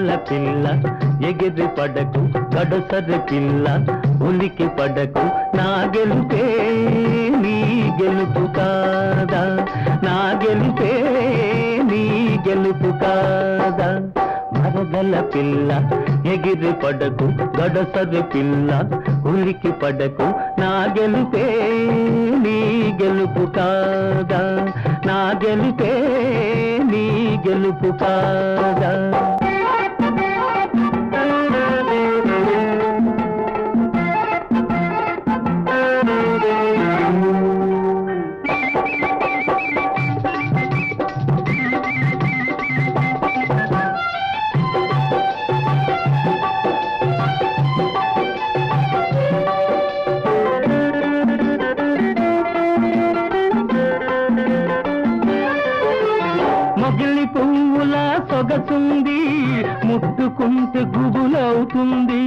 మరదల పిల్ల ఎగిరి పడకు గడసరి పిల్ల ఉలికి పడకు నా గెలుపే నీ గెలుపు కాదా నా గెలుపే నీ గెలుపు కాదా మరదల పిల్ల ఎగిరి పడకు గడసరి పిల్ల ఉలికి పడకు నా గెలుపే నీ గెలుపు కాదా నా గెలుపే నీ గెలుపు కాదా మొగిలి పువ్వుల సొగసుంది ముట్టుకుంటే గుబులవుతుంది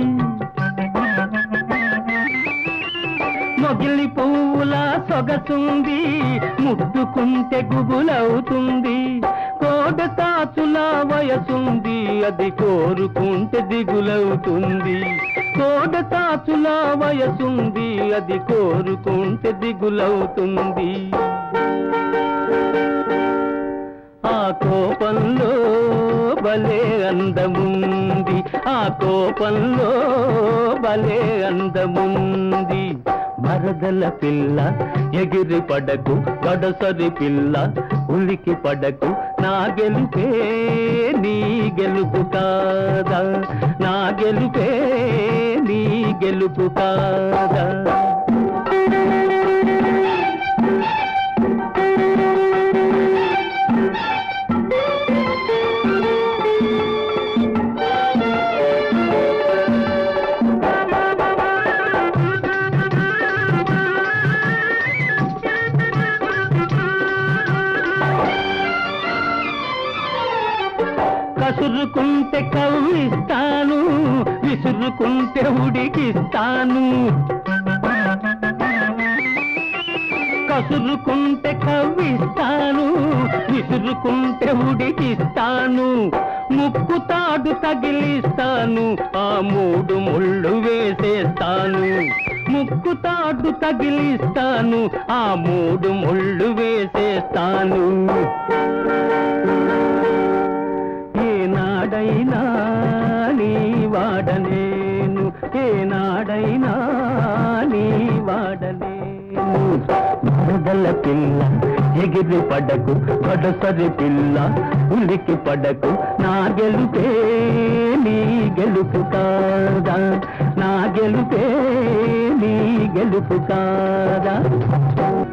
మొగిలి పువ్వుల సొగసుంది ముట్టుకుంటే గుబులవుతుంది కోడ తాచుల వయసుంది అది కోరుకుంటే దిగులవుతుంది కోడ తాచుల వయసుంది అది కోరుకుంటే దిగులవుతుంది ఆ కోపంలో భలే అందముంది ఆ కోపంలో భలే అందముంది మరదల పిల్ల ఎగిరి పడకు గడసరి పిల్ల ఉలికి పడకు నా గెలుపే నీ గెలుపు కాదా నా గెలుపే నీ గెలుపు కాదా కసురుకుంటే కవ్విస్తాను విసురుకుంటే ఉడికిస్తాను కసురుకుంటే కవ్విస్తాను విసురుకుంటే ఉడికిస్తాను ముక్కు తాడు తగిలిస్తాను ఆ మూడు ముళ్ళు వేసేస్తాను ముక్కు తాడు తగిలిస్తాను ఆ మూడు ముళ్ళు వేసేస్తాను ఏనాడైనా నీ వాడలేను ఏనాడైనా నీ వాడలేను మరదల పిల్ల ఎగిరి పడకు పడసరి పిల్ల ఉలికి పడకు నా గెలుపే నీ గెలుపు కాదా నా గెలుపే నీ గెలుపు కాదా